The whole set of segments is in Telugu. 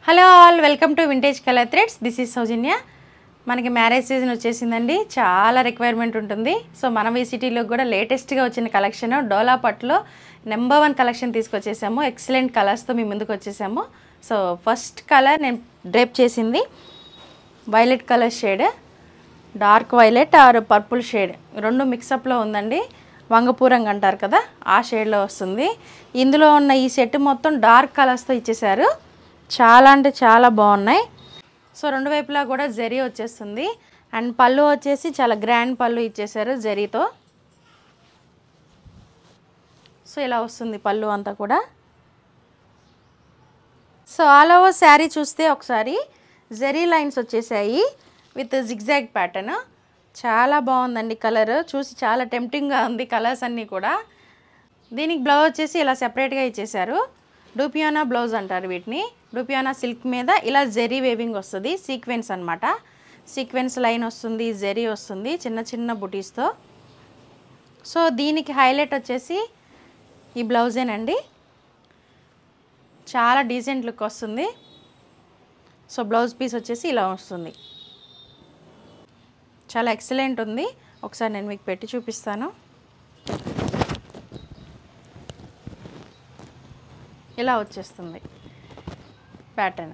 hello all welcome to vintage colour threads this is Soujanya మనకి మ్యారేజ్ సీజన్ వచ్చేసిందండి చాలా రిక్వైర్మెంట్ ఉంటుంది సో మనం ఈ సిటీలో కూడా లేటెస్ట్గా వచ్చిన కలెక్షన్ డోలా పట్టులో నెంబర్ వన్ కలెక్షన్ తీసుకొచ్చేసాము ఎక్సలెంట్ కలర్స్తో మీ ముందుకు వచ్చేసాము సో ఫస్ట్ కలర్ నేను డ్రేప్ చేసింది violet colour shade dark violet or purple shade రెండు మిక్సప్లో ఉందండి వంగపూరంగా అంటారు కదా ఆ షేడ్లో వస్తుంది ఇందులో ఉన్న ఈ సెట్ మొత్తం డార్క్ కలర్స్తో ఇచ్చేసారు చాలా అంటే చాలా బాగున్నాయి సో రెండు వైపులా కూడా జరీ వచ్చేస్తుంది అండ్ పళ్ళు వచ్చేసి చాలా గ్రాండ్ పళ్ళు ఇచ్చేసారు జరీతో సో ఇలా వస్తుంది పళ్ళు అంతా కూడా సో ఆల్ ఓవర్ శారీ చూస్తే ఒకసారి జెరీ లైన్స్ వచ్చేసాయి విత్ జిగ్జాగ్ ప్యాటర్న్ చాలా బాగుందండి కలర్ చూసి చాలా టెంప్టింగ్గా ఉంది కలర్స్ అన్నీ కూడా దీనికి బ్లౌజ్ వచ్చేసి ఇలా సెపరేట్గా ఇచ్చేసారు డూపియానా బ్లౌజ్ అంటారు వీటిని డూపియానా సిల్క్ మీద ఇలా జెరీ వేవింగ్ వస్తుంది సీక్వెన్స్ అనమాట సీక్వెన్స్ లైన్ వస్తుంది జెరీ వస్తుంది చిన్న చిన్న బుటీస్తో సో దీనికి హైలైట్ వచ్చేసి ఈ బ్లౌజేనండి చాలా డీసెంట్ లుక్ వస్తుంది సో బ్లౌజ్ పీస్ వచ్చేసి ఇలా వస్తుంది చాలా ఎక్సలెంట్ ఉంది ఒకసారి నేను మీకు పెట్టి చూపిస్తాను ఇలా వచ్చేస్తుంది ప్యాటర్న్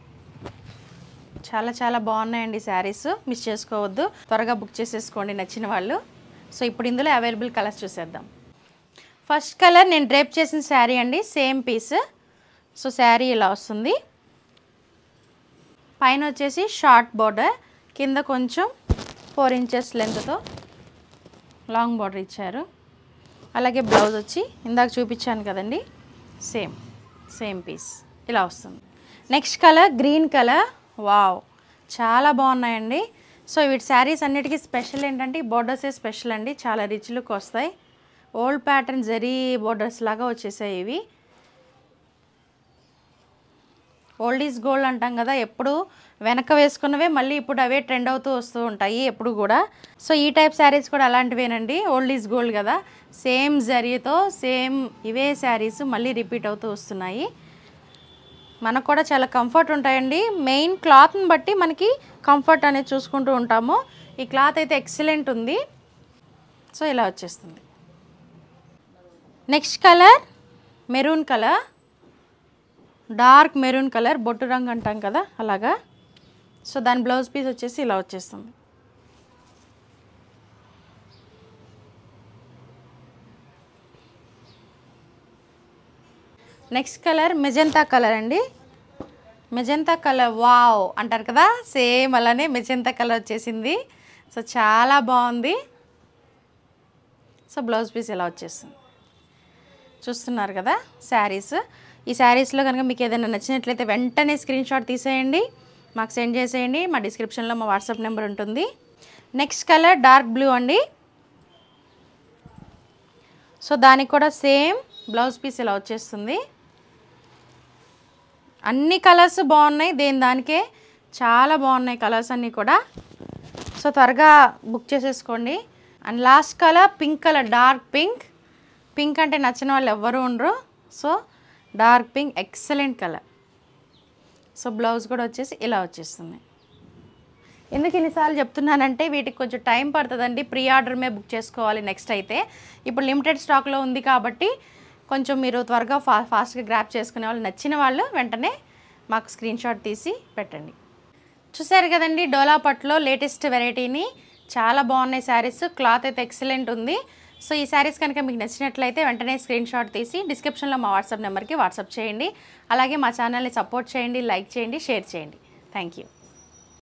చాలా చాలా బాగున్నాయండి శారీస్ మిస్ చేసుకోవద్దు త్వరగా బుక్ చేసేసుకోండి నచ్చిన వాళ్ళు సో ఇప్పుడు ఇందులో అవైలబుల్ కలర్స్ చూసేద్దాం ఫస్ట్ కలర్ నేను డ్రేప్ చేసిన శారీ అండి సేమ్ పీస్ సో శారీ ఇలా వస్తుంది పైన వచ్చేసి షార్ట్ బార్డర్ కింద కొంచెం ఫోర్ ఇంచెస్ లెంత్తో లాంగ్ బార్డర్ ఇచ్చారు అలాగే బ్లౌజ్ వచ్చి ఇందాక చూపించాను కదండి సేమ్ సేమ్ పీస్ ఇలా వస్తుంది next colour green colour wow చాలా బాగున్నాయండి సో వీటి శారీస్ అన్నిటికీ స్పెషల్ ఏంటంటే ఈ బోర్డర్సే స్పెషల్ అండి చాలా రిచ్ లుక్ వస్తాయి ఓల్డ్ ప్యాటర్న్ జరీ బోర్డర్స్ లాగా వచ్చేసాయి ఇవి ఓల్డ్ ఈజ్ గోల్డ్ అంటాం కదా ఎప్పుడు వెనక వేసుకున్నవే మళ్ళీ ఇప్పుడు అవే ట్రెండ్ అవుతూ వస్తూ ఉంటాయి ఎప్పుడు కూడా సో ఈ టైప్ శారీస్ కూడా అలాంటివేనండి ఓల్డ్ ఈజ్ గోల్డ్ కదా సేమ్ జరీతో సేమ్ ఇవే శారీస్ మళ్ళీ రిపీట్ అవుతూ వస్తున్నాయి మనకు కూడా చాలా కంఫర్ట్ ఉంటాయండి మెయిన్ క్లాత్ని బట్టి మనకి కంఫర్ట్ అనేది చూసుకుంటూ ఉంటాము ఈ క్లాత్ అయితే ఎక్సలెంట్ ఉంది సో ఇలా వచ్చేస్తుంది next colour maroon colour dark maroon colour బొట్టు రంగు అంటాం కదా అలాగా సో దాని బ్లౌజ్ పీస్ వచ్చేసి ఇలా వచ్చేస్తుంది నెక్స్ట్ కలర్ మెజంతా కలర్ అండి మెజంతా కలర్ వావ్ అంటారు కదా సేమ్ అలానే మెజంతా కలర్ వచ్చేసింది సో చాలా బాగుంది సో బ్లౌజ్ పీస్ ఇలా వచ్చేస్తుంది చూస్తున్నారు కదా శారీస్ ఈ శారీస్లో కనుక మీకు ఏదైనా నచ్చినట్లయితే వెంటనే స్క్రీన్ షాట్ తీసేయండి మాకు సెండ్ చేసేయండి మా డిస్క్రిప్షన్లో మా వాట్సాప్ నెంబర్ ఉంటుంది నెక్స్ట్ కలర్ డార్క్ బ్లూ అండి సో దానికి కూడా సేమ్ బ్లౌజ్ పీస్ ఇలా వచ్చేస్తుంది అన్ని కలర్స్ బాగున్నాయి దేని దానికే చాలా బాగున్నాయి కలర్స్ అన్నీ కూడా సో త్వరగా బుక్ చేసేసుకోండి and last colour pink colour dark pink pink అంటే నచ్చిన వాళ్ళు ఎవ్వరు ఉండరు so dark pink excellent colour so blouse కూడా వచ్చేసి ఇలా వచ్చేస్తుంది ఎందుకు ఇన్నిసార్లు చెప్తున్నానంటే వీటికి కొంచెం టైం పడుతుందండి ప్రీ ఆర్డర్ మీద బుక్ చేసుకోవాలి నెక్స్ట్ అయితే ఇప్పుడు లిమిటెడ్ స్టాక్లో ఉంది కాబట్టి కొంచెం మీరు త్వరగా ఫా ఫాస్ట్గా గ్రాప్ చేసుకునే వాళ్ళు నచ్చిన వాళ్ళు వెంటనే మాకు స్క్రీన్ షాట్ తీసి పెట్టండి చూసారు కదండి డోలా పట్టులో లేటెస్ట్ వెరైటీని చాలా బాగున్నాయి శారీస్ క్లాత్ అయితే ఎక్సలెంట్ ఉంది సో ఈ శారీస్ కనుక మీకు నచ్చినట్లయితే వెంటనే స్క్రీన్ షాట్ తీసి డిస్క్రిప్షన్లో మా వాట్సాప్ నెంబర్కి వాట్సాప్ చేయండి అలాగే మా ఛానల్ని సపోర్ట్ చేయండి లైక్ చేయండి షేర్ చేయండి థ్యాంక్ యూ